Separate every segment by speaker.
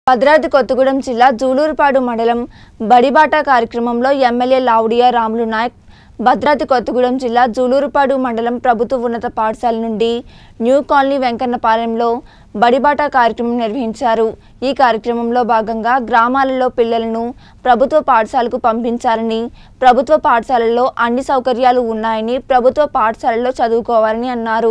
Speaker 1: భద్రాద్రి కొత్తగూడెం జిల్లా జూలూరుపాడు మండలం బడిబాట కార్యక్రమంలో ఎమ్మెల్యే లావుడియా రాములు నాయక్ భద్రాద్రి కొత్తగూడెం జిల్లా జూలూరుపాడు మండలం ప్రభుత్వ ఉన్నత పాఠశాల నుండి న్యూ కాలనీ వెంకన్నపాలెంలో బడిబాట కార్యక్రమం నిర్వహించారు ఈ కార్యక్రమంలో భాగంగా గ్రామాలలో పిల్లలను ప్రభుత్వ పాఠశాలకు పంపించాలని ప్రభుత్వ పాఠశాలల్లో అన్ని సౌకర్యాలు ఉన్నాయని ప్రభుత్వ పాఠశాలలో చదువుకోవాలని అన్నారు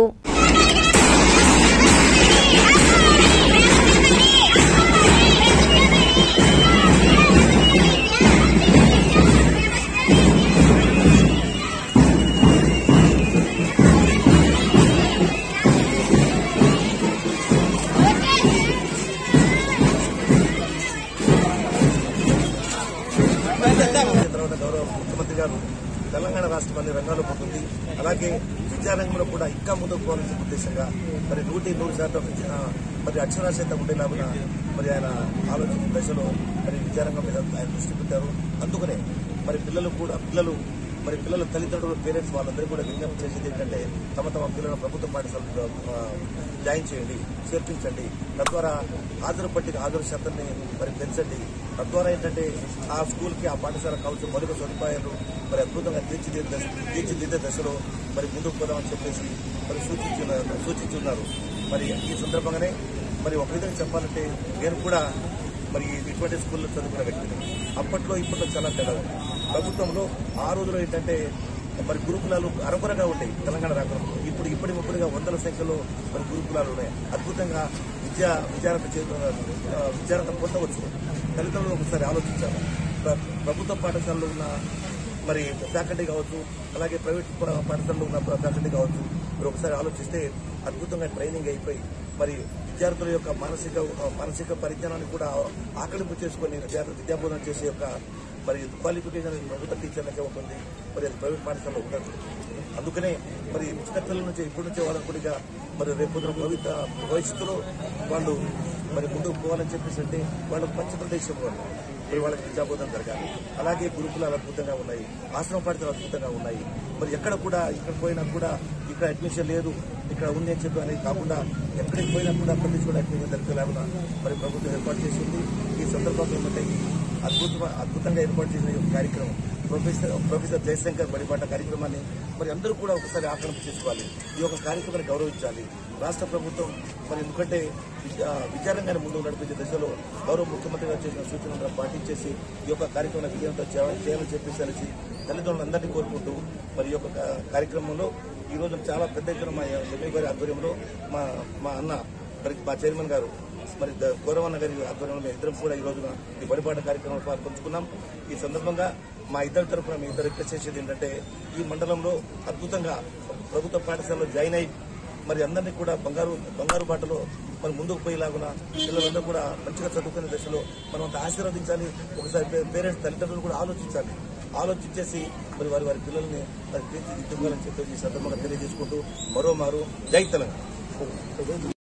Speaker 2: తర్వాత గౌరవ ముఖ్యమంత్రి గారు తెలంగాణ రాష్ట్రం అన్ని రంగాల్లో పోతుంది అలాగే విద్యారంగంలో కూడా ఇంకా ముందుకు పోవాల్సిన ఉద్దేశంగా మరి నూటి నూరు శాతం ఆ, మరి అక్షరాస్యత ఉండేలాగా మరి ఆయన ఆలోచన దశలో మరి విద్యారంగం మీద ఆయన దృష్టి పెట్టారు అందుకనే మరి పిల్లలు కూడా పిల్లలు మరి పిల్లల తల్లిదండ్రులు పేరెంట్స్ వాళ్ళందరూ కూడా విజ్ఞప్తి చేసేది ఏంటంటే తమ తమ పిల్లలను ప్రభుత్వ పాఠశాలలో ఆ, జాయిన్ చేయండి చేర్పించండి తద్వారా హాజరు పట్టిన హాజరు శాతాన్ని మరి పెంచండి తద్వారా ఏంటంటే ఆ స్కూల్కి ఆ పాఠశాల కావచ్చు మౌలిక సదుపాయాలు మరి అద్భుతంగా తీర్చిదిద్దే దశ తీర్చిదిద్దే దశలో మరి ముందుకు పోదామని చెప్పేసి మరి సూచించి సూచించి ఉన్నారు మరి ఈ సందర్భంగానే మరి ఒక విధంగా చెప్పాలంటే నేను కూడా మరి ఇటువంటి స్కూల్లో చదువుకున్న వ్యక్తిని అప్పట్లో ఇప్పట్లో చాలా తేడా ఉంది ప్రభుత్వంలో ఆ రోజులో ఏంటంటే మరి గురుకులాలు అరకొరగా ఉండేవి తెలంగాణ రాష్ట్రంలో ఇప్పుడు ఇప్పటి ముప్పటిగా వందల సంఖ్యలో మరి గురుకులాలు ఉన్నాయి అద్భుతంగా విద్యా విద్యార్థ విద్యార్థం పొందవచ్చు తల్లిదండ్రులు ఒకసారి ఆలోచించాలి ప్ర- ప్రభుత్వ పాఠశాలలో ఉన్న మరి ఫ్యాకల్టీ కావచ్చు అలాగే ప్రైవేట్ పా- పాఠశాలలో ఉన్న ఫ్యాకల్టీ కావచ్చు మీరు ఒకసారి ఆలోచిస్తే అద్భుతంగా ట్రైనింగ్ అయిపోయి మరి విద్యార్థుల యొక్క మానసిక మానసిక పరిజ్ఞానాన్ని కూడా ఆకలింపు చేసుకొని విద్యార్థి విద్యాబోధన చేసే యొక్క మరి క్వాలిఫికేషన్ ప్రభుత్వ టీచర్లకే ఉంటుంది మరి అది ప్రైవేట్ పాఠశాలలో ఉండదు అందుకనే మరి చిన్న పిల్లల నుంచి ఇప్పటి నుంచే వాళ్ళని కూడా మరి రేపు భవిత భవిష్యత్తులో వాళ్ళు మరి ముందుకు పోవాలని చెప్పేసి అంటే వాళ్ళకు మంచి ప్రదేశం వాళ్ళు మరి వాళ్ళకి విద్యాబోధన జరగాలి అలాగే గురుకులాలు అద్భుతంగా ఉన్నాయి ఆశ్రమ పాఠశాలలు అద్భుతంగా ఉన్నాయి మరి ఎక్కడ కూడా ఇక్కడ పోయినా కూడా ఇక్కడ అడ్మిషన్ లేదు ఇక్కడ ఉంది అని చెప్పి అనేది కాకుండా ఎక్కడికి పోయినా కూడా ప్రతి చోట అడ్మిషన్ జరిపేలాగా మరి ప్రభుత్వం ఏర్పాటు చేసింది ఈ సందర్భంగా ఏమంటే ఈ అద్భుత అద్భుతంగా ఏర్పాటు చేసిన ఈ కార్యక్రమం ప్రొఫెసర్ ప్రొఫెసర్ జయశంకర్ బడిపాట కార్యక్రమాన్ని మరి అందరూ కూడా ఒకసారి ఆకలింపు చేసుకోవాలి ఈ యొక్క కార్యక్రమాన్ని గౌరవించాలి రాష్ట్ర ప్రభుత్వం మరి ఎందుకంటే విద్యా- విద్యారంగాన్ని ముందుకు నడిపించే దశలో గౌరవ ముఖ్యమంత్రి గారు చేసిన సూచనలను పాటించేసి ఈ యొక్క కార్యక్రమాన్ని విజయంతో చేయాలని చేయాలని చెప్పేసి అనేసి తల్లిదండ్రులందరినీ కోరుకుంటూ మరి ఈ యొక్క కా- కార్యక్రమంలో ఈ రోజు చాలా పెద్ద ఎత్తున మా ఎమ్మెల్యే గారి ఆధ్వర్యంలో మా మా అన్న మరి మా చైర్మన్ గారు మరి ద- గౌరవన్న గారి ఆధ్వర్యంలో మేము ఇద్దరం కూడా ఈ రోజున ఈ బడిపాట కార్యక్రమంలో పాల్పంచుకున్నాం ఈ సందర్భంగా మా ఇద్దరి తరఫున మీ ఇద్దరు రిక్వెస్ట్ చేసేది ఏంటంటే ఈ మండలంలో అద్భుతంగా ప్రభుత్వ పాఠశాలలో జాయిన్ అయి మరి అందరినీ కూడా బంగారు బంగారు బాటలో మరి ముందుకు పోయేలాగున పిల్లలందరూ కూడా మంచిగా చదువుకునే దశలో మనం అంత ఆశీర్వదించాలి ఒకసారి పే- పేరెంట్స్ తల్లిదండ్రులు కూడా ఆలోచించాలి ఆలోచించేసి మరి వారి వారి పిల్లల్ని మరి తీర్చిదిద్దుకోవాలని చెప్పేసి ఈ సందర్భంగా తెలియజేసుకుంటూ మరో మారు జై తెలంగాణ